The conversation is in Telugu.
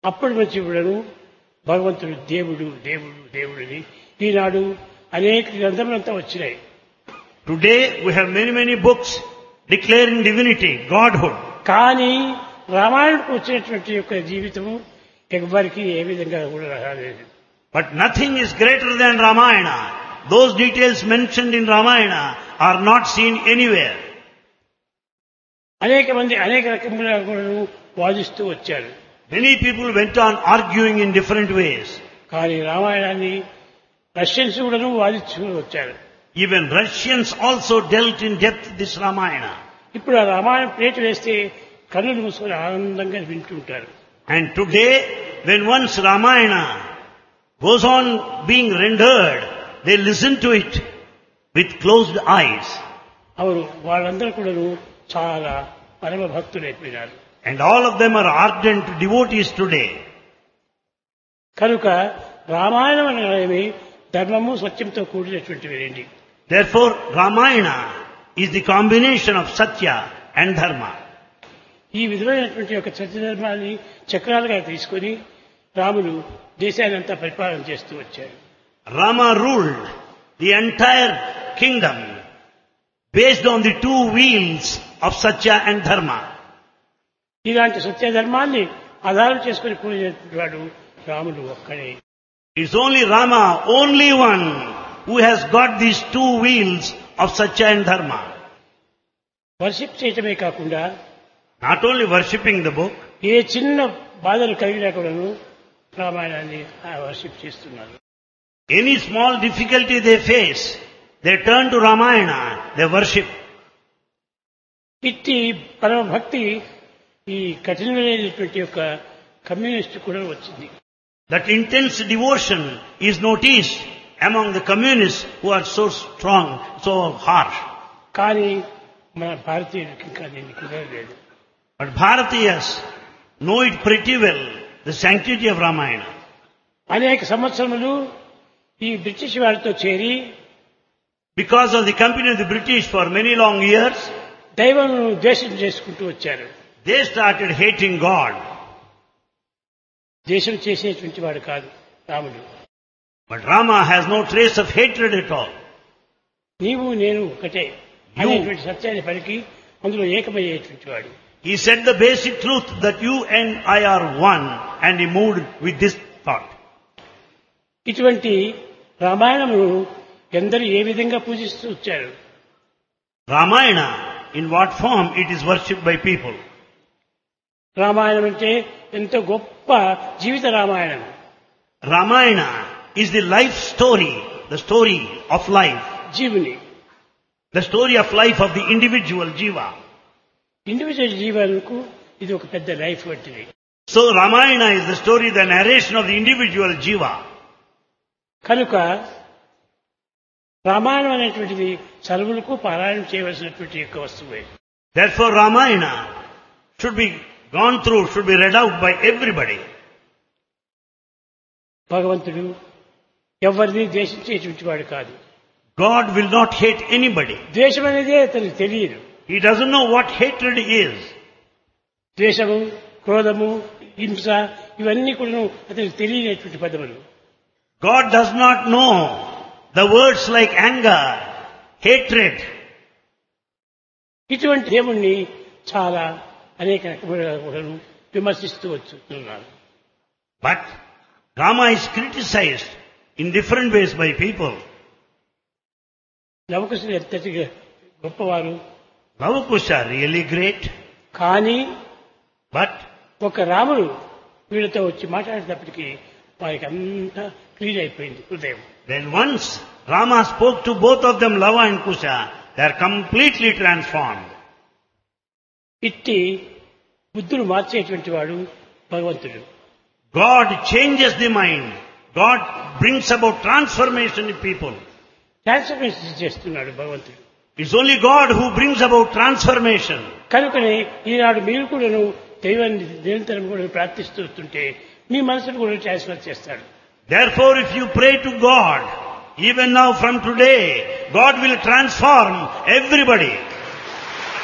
అప్పటి నుంచి కూడాను భగవంతుడు దేవుడు దేవుడు దేవుడిని ఈనాడు అనేక గ్రంథములంతా వచ్చినాయి Today we have many, many books declaring divinity, Godhood. కానీ రామాయణకు వచ్చినటువంటి యొక్క జీవితము ఎవ్వరికి ఏ విధంగా కూడా రాలేదు But nothing is greater than Ramayana. Those details mentioned in Ramayana are not seen anywhere. అనేక మంది అనేక రకములుగా కూడాను వాదిస్తూ వచ్చారు Many people went on arguing in different ways. కానీ రామాయణాన్ని రష్యన్స్ కూడాను వాదిస్తూ వచ్చారు Even Russians also dealt in depth this Ramayana. ఇప్పుడు ఆ రామాయణం ప్లేట్ వేస్తే కన్నులు మూసుకొని ఆనందంగా వింటుంటారు And today, when once Ramayana goes on being rendered, they listen to it with closed eyes. అవును వాళ్ళందరూ కూడాను చాలా పరమ భక్తులు అయిపోయినారు And all of them are ardent devotees today. కనుక రామాయణం అనేవి ధర్మము సత్యంతో కూడినటువంటివి రెండు Therefore, Ramayana is the combination of Satya and Dharma. ఈ విధమైనటువంటి యొక్క సత్యధర్మాన్ని చక్రాలుగా తీసుకొని రాములు దేశాన్ని అంతా పరిపాలన చేస్తూ వచ్చారు Rama ruled the entire kingdom based on the two wheels of Satya and Dharma. ఇలాంటి సత్యధర్మాన్ని ఆధారం చేసుకుని కూడినటువంటి వాడు రాముడు ఒక్కడే It's only Rama, only one, who has got these two wheels of Satya and Dharma. Worship చేయటమే కాకుండా Not only worshipping the book, ఏ చిన్న బాధలు కలిగినా కూడాను రామాయణాన్ని వర్షిప్ చేస్తున్నారు any small difficulty they face, they turn to Ramayana, they worship. ఇట్టి పరమ భక్తి ఈ కఠినమైనటువంటి యొక్క కమ్యూనిస్ట్ కూడా వచ్చింది That intense devotion is noticed among the communists who are so strong, so harsh. కానీ మన భారతీయులకి ఇంకా దీన్ని కుదరలేదు But Bharatiyas know it pretty well, the sanctity of Ramayana. అనేక సంవత్సరములు ఈ బ్రిటిష్ వారితో చేరి Because of the company of the British for many long years, దైవమును ద్వేషం చేసుకుంటూ వచ్చారు they started hating God. దేశం చేసేటువంటి వాడు కాదు రాముడు But Rama has no trace of hatred at all. నీవు నేను ఒకటే అనేటువంటి సత్యాన్ని పలికి అందులో ఏకమయ్యేటువంటి వాడు He said the basic truth that you and I are one and he moved with this thought. ఇటువంటి రామాయణమును ఎందరూ ఏ విధంగా పూజిస్తూ వచ్చారు Ramayana, in what form it is worshipped by people. Ramayanam అంటే ఎంతో గొప్ప జీవిత Ramayanam Ramayana is the life story, the story of life, జీవుని the story of life of the individual jiva. Individual జీవనకు ఇది ఒక పెద్ద లైఫ్ వంటిది So Ramayana is the story, the narration of the individual jiva. కనుక రామాయణం అనేటువంటిది సర్వులకు పారాయణం చేయవలసినటువంటి యొక్క వస్తువే Therefore Ramayana should be gone through, should be read out by everybody. భగవంతుడు ఎవరిని ద్వేషించేటువంటి వాడు కాదు God will not hate anybody. ద్వేషం అనేదే అతనికి తెలియదు He doesn't know what hatred is. ద్వేషము క్రోధము హింస ఇవన్నీ కూడా అతనికి తెలియనటువంటి పదములు God does not know the words like anger, hatred. ఇటువంటి దేవుణ్ణి చాలా అనేక రకములుగా కూడాను విమర్శిస్తూ వచ్చుతున్నారు But Rama is criticized in different ways by people. నవకుశులు ఎంతటి గొప్పవారు Lavakusha really great, కానీ but ఒక రాముడు వీళ్ళతో వచ్చి మాట్లాడేటప్పటికీ వారికి అంతా క్లీన్ అయిపోయింది హృదయం when once Rama spoke to both of them, Lava and Kusha, they are completely transformed. ఇట్టి బుద్ధులు మార్చేటువంటి వాడు భగవంతుడు God changes the mind. God brings about transformation in people. Transformation చేస్తున్నాడు భగవంతుడు It's only God who brings about transformation. కనుకనే ఈనాడు మీరు కూడాను దైవాన్ని నిరంతరం కూడా ప్రార్థిస్తుంటే మీ మనసును కూడా ట్రాన్స్ఫర్ చేస్తాడు Therefore, if you pray to God, even now from today, God will transform everybody.